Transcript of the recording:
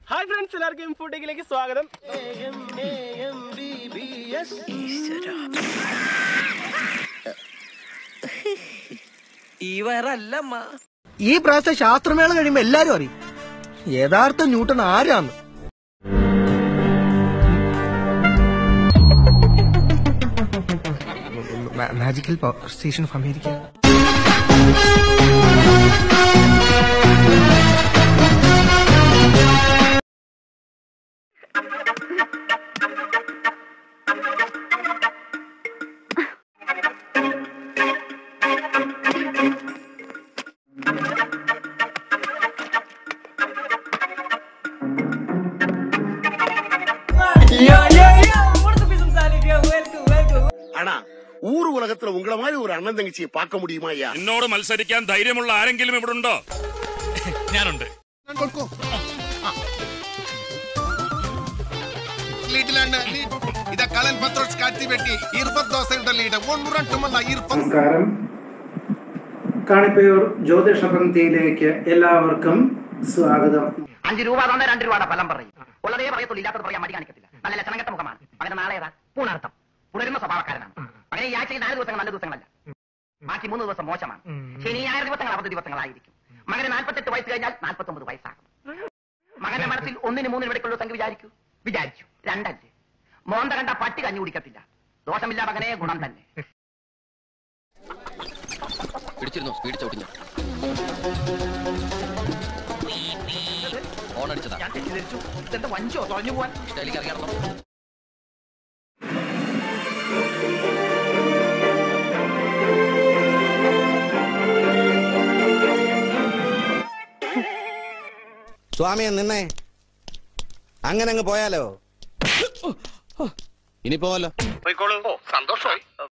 hi friends എല്ലാവർക്കും ഫുഡിലേക്ക് സ്വാഗതം ഈ വയറല്ലമ്മ ഈ പ്രാവശ്യത്തെ ശാസ്ത്രമേള കഴിയുമ്പോ എല്ലാരും അറിയും യഥാർത്ഥ ന്യൂട്ടൺ ആരാന്ന് magical power station of America ஆனா ஊர் உலகத்துல உங்கள மாதிரி ஒரு அண்ணன் தங்கச்சியை பார்க்க முடியுமா ஐயா എന്നോട് മത്സരിക്കാൻ ധൈര്യമുള്ള ആരെങ്കിലും ഇവിടെ ഉണ്ടോ ഞാനുണ്ട് ಲೀಡ್ಲ್ಯಾಂಡ್ ಲೀಡ್ ಇದ ಕಳನ್ ಪತ್ರೋಸ್ ಕಾಟ್ತಿ ಬೆಟ್ಟಿ ಇರ್ಪತ್ ದೋಸೆ ಇಟ್ಟ ಲೀಡ್ ಒಂದು ರಟ್ಟುಮಲ್ಲ ಇರ್ಪತ್ നമസ്കാരം കാണിപ്പയൂർ ജ്യോതിഷ പങ്ക്തിയിലേക്ക് എല്ലാവർക്കും സ്വാഗതം അഞ്ച് രൂപ തന്നെ രണ്ട് രൂപയുടെ ഫലം പറയും ഉള്ളതേ പറയത്തുള്ളൂ ഇല്ലാത്തത് പറയാൻ മടി കാണിക്കത്തില്ല നല്ല ലക്ഷണം കെട്ട മുഖമാണ് മകന് നാളെ ഏതാ പൂണർത്ഥം പുണരുന്ന സ്വഭാവക്കാരനാണ് മകനെ ഈ ആഴ്ചയിൽ നാല് ദിവസങ്ങൾ നല്ല ദിവസങ്ങളല്ല ബാക്കി മൂന്ന് ദിവസം മോശമാണ് ശനി ഞായർ ദിവസങ്ങൾ അവധി ദിവസങ്ങളായിരിക്കും മകന് നാൽപ്പത്തെട്ട് വയസ്സ് കഴിഞ്ഞാൽ നാൽപ്പത്തി ഒമ്പത് വയസ്സാകും മകന്റെ മനസ്സിൽ ഒന്നിന് മൂന്നിന് ഇടയ്ക്കുള്ള സംഖ്യ വിചാരിക്കൂ വിചാരിച്ചു രണ്ടഞ്ച് മോന്ത കണ്ട പട്ടി കഞ്ഞു കുടിക്കത്തില്ല ദോഷമില്ല മകനെ ഗുണം തന്നെ പിടിച്ചിരുന്നു സ്പീഡ് ചവിട്ടിഞ്ഞു ഫോൺ അടിച്ചതാ ഞാൻ തെറ്റിദ്ധരിച്ചു ഇതെന്താ വഞ്ചോ തുറഞ്ഞു പോവാൻ സ്റ്റൈലിക്ക് ഇറങ്ങിയാർന്നോ സ്വാമിയെ നിന്നേ അങ്ങനെ അങ്ങ് പോയാലോ ഇനി പോവല്ലോ சந்தோஷம்